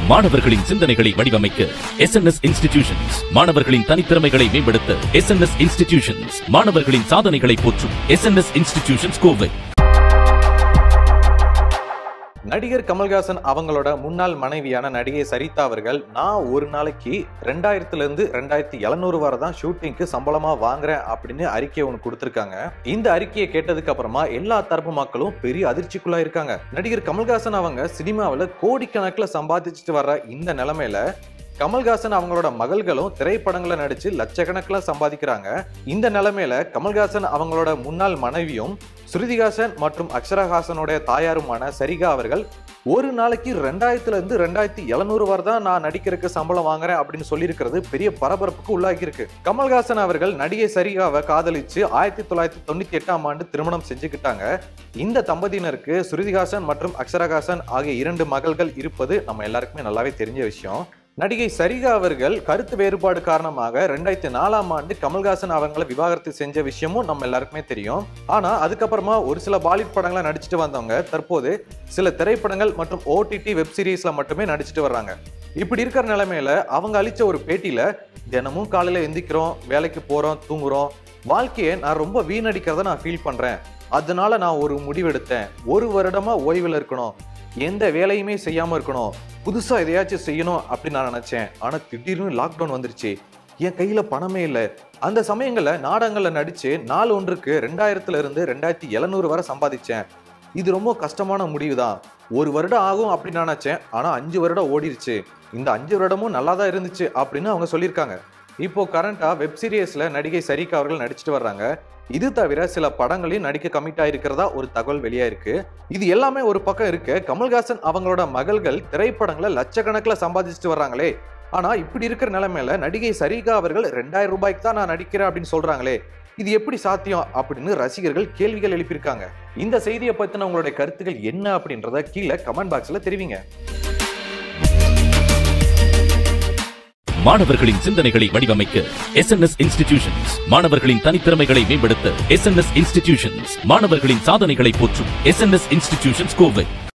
மாணவர்களின் சிந்தனைகளை வடிவமைக்க எஸ் என் எஸ் இன்ஸ்டிடியூஷன்ஸ் மாணவர்களின் தனித்திறமைகளை மேம்படுத்த எஸ் என் எஸ் இன்ஸ்டிடியூஷன்ஸ் மாணவர்களின் சாதனைகளை போற்றும் S N S institutions Kovai நடிகர் கமல்ஹாசன் அவங்களோட முன்னாள் மனைவியான நடிகை சரிதா அவர்கள் நான் ஒரு நாளைக்கு ரெண்டாயிரத்துல இருந்து ரெண்டாயிரத்தி எழுநூறு வரை தான் ஷூட்டிங்க்கு சம்பளமா வாங்குறேன் அப்படின்னு அறிக்கையை ஒன்று கொடுத்துருக்காங்க இந்த அறிக்கையை கேட்டதுக்கு அப்புறமா எல்லா தரப்பு மக்களும் பெரிய அதிர்ச்சிக்குள்ளா இருக்காங்க நடிகர் கமல்ஹாசன் அவங்க சினிமாவில் கோடிக்கணக்கில் சம்பாதிச்சுட்டு வர்ற இந்த நிலைமையில கமல்ஹாசன் அவங்களோட மகள்களும் திரைப்படங்களை நடிச்சு லட்சக்கணக்கில் சம்பாதிக்கிறாங்க இந்த நிலைமையில கமல்ஹாசன் அவங்களோட முன்னாள் மனைவியும் ஸ்ருதிஹாசன் மற்றும் அக்ஷரஹாசனுடைய தாயாருமான சரிகா அவர்கள் ஒரு நாளைக்கு ரெண்டாயிரத்துல இருந்து ரெண்டாயிரத்தி எழுநூறு வரை தான் நான் நடிக்கிறதுக்கு சம்பளம் வாங்குறேன் அப்படின்னு சொல்லியிருக்கிறது பெரிய பரபரப்புக்கு உள்ளாகி இருக்கு கமல்ஹாசன் அவர்கள் நடிகை சரிகாவை காதலிச்சு ஆயிரத்தி தொள்ளாயிரத்தி தொண்ணூத்தி எட்டாம் ஆண்டு திருமணம் செஞ்சுக்கிட்டாங்க இந்த தம்பதியினருக்கு ஸ்ருதிஹாசன் மற்றும் அக்ஷரஹாசன் ஆகிய இரண்டு மகள்கள் இருப்பது நம்ம எல்லாருக்குமே நல்லாவே தெரிஞ்ச விஷயம் நடிகை சரிகா அவர்கள் கருத்து வேறுபாடு காரணமாக ரெண்டாயிரத்தி நாலாம் ஆண்டு கமல்ஹாசன் அவங்களை விவாகரத்து செஞ்ச விஷயமும் நம்ம எல்லாருக்குமே தெரியும் ஆனா அதுக்கப்புறமா ஒரு சில பாலிவுட் படங்களை நடிச்சுட்டு வந்தவங்க தற்போது சில திரைப்படங்கள் மற்றும் ஓடிடி வெப் சீரிஸ்ல மட்டுமே நடிச்சுட்டு வர்றாங்க இப்படி இருக்கிற நிலைமையில அவங்க அளிச்ச ஒரு பேட்டியில தினமும் காலையில எந்திக்கிறோம் வேலைக்கு போறோம் தூங்குறோம் வாழ்க்கையை நான் ரொம்ப வீணடிக்கிறத நான் ஃபீல் பண்றேன் அதனால நான் ஒரு முடிவெடுத்தேன் ஒரு வருடமா ஓய்வில் இருக்கணும் எந்த வேலையுமே செய்யாம இருக்கணும் புதுசா எதையாச்சும் செய்யணும் அப்படின்னு நான் நினைச்சேன் ஆனா திடீர்னு லாக்டவுன் வந்துருச்சு என் கையில பணமே இல்லை அந்த சமயங்கள்ல நாடகங்கள்ல நடிச்சு நாள் ஒன்றுக்கு ரெண்டாயிரத்துல இருந்து ரெண்டாயிரத்தி எழுநூறு வரை சம்பாதிச்சேன் இது ரொம்ப கஷ்டமான முடிவு தான் ஒரு வருடம் ஆகும் அப்படின்னு நான் நினைச்சேன் ஆனா அஞ்சு வருடம் ஓடிருச்சு இந்த அஞ்சு வருடமும் நல்லா தான் இருந்துச்சு அப்படின்னு அவங்க சொல்லியிருக்காங்க இப்போ கரண்டா வெப் சீரியஸ்ல நடிகை சரிகா அவர்கள் நடிச்சிட்டு வர்றாங்க இது தவிர சில படங்களையும் நடிக்க கமிட் ஆயிருக்கிறதா ஒரு தகவல் வெளியாயிருக்கு இது எல்லாமே ஒரு பக்கம் இருக்கு கமல்ஹாசன் அவங்களோட மகள்கள் திரைப்படங்களை லட்சக்கணக்கில் சம்பாதிச்சுட்டு வர்றாங்களே ஆனா இப்படி இருக்கிற நிலைமையில நடிகை சரிகா அவர்கள் ரெண்டாயிரம் ரூபாய்க்கு தான் நான் நடிக்கிறேன் அப்படின்னு சொல்றாங்களே இது எப்படி சாத்தியம் அப்படின்னு ரசிகர்கள் கேள்விகள் எழுப்பியிருக்காங்க இந்த செய்தியை பத்தின உங்களுடைய கருத்துக்கள் என்ன அப்படின்றத கீழே கமெண்ட் பாக்ஸ்ல தெரிவிங்க மாணவர்களின் சிந்தனைகளை வடிவமைக்க எஸ் என் எஸ் இன்ஸ்டிடியூஷன்ஸ் மாணவர்களின் தனித்திறமைகளை மேம்படுத்த எஸ் என் எஸ் இன்ஸ்டிடியூஷன்ஸ் மாணவர்களின் சாதனைகளை போற்றும் S N S institutions Kovai